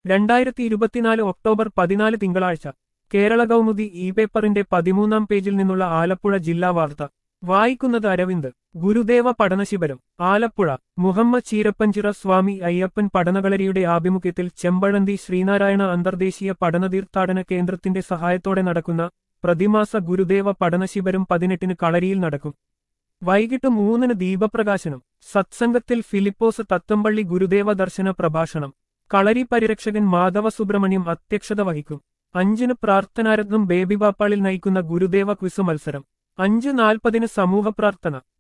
രണ്ടായിരത്തി ഇരുപത്തിനാല് ഒക്ടോബർ പതിനാല് തിങ്കളാഴ്ച കേരള കൗമുദി ഇ പേപ്പറിന്റെ പതിമൂന്നാം പേജിൽ നിന്നുള്ള ആലപ്പുഴ ജില്ലാ വാർത്ത വായിക്കുന്നത് അരവിന്ദ് ഗുരുദേവ പഠനശിബിരം ആലപ്പുഴ മുഹമ്മദ് ചീരപ്പഞ്ചിറ സ്വാമി അയ്യപ്പൻ പഠനകളരിയുടെ ആഭിമുഖ്യത്തിൽ ചെമ്പഴന്തി ശ്രീനാരായണ അന്തർദേശീയ പഠന തീർത്ഥാടന കേന്ദ്രത്തിന്റെ സഹായത്തോടെ നടക്കുന്ന പ്രതിമാസ ഗുരുദേവ പഠനശിബിരം പതിനെട്ടിന് കളരിയിൽ നടക്കും വൈകിട്ട് മൂന്നിന് ദീപപ്രകാശനം സത്സംഗത്തിൽ ഫിലിപ്പോസ് തത്തമ്പള്ളി ഗുരുദേവ ദർശന പ്രഭാഷണം കളരി പരിരക്ഷകൻ മാധവ സുബ്രഹ്മണ്യം അധ്യക്ഷത വഹിക്കും അഞ്ചിന് പ്രാർത്ഥനാരത്നം ബേബി ബാപ്പാളിൽ നയിക്കുന്ന ഗുരുദേവ ക്വിസ് മത്സരം അഞ്ച് നാൽപ്പതിന് സമൂഹ പ്രാർത്ഥന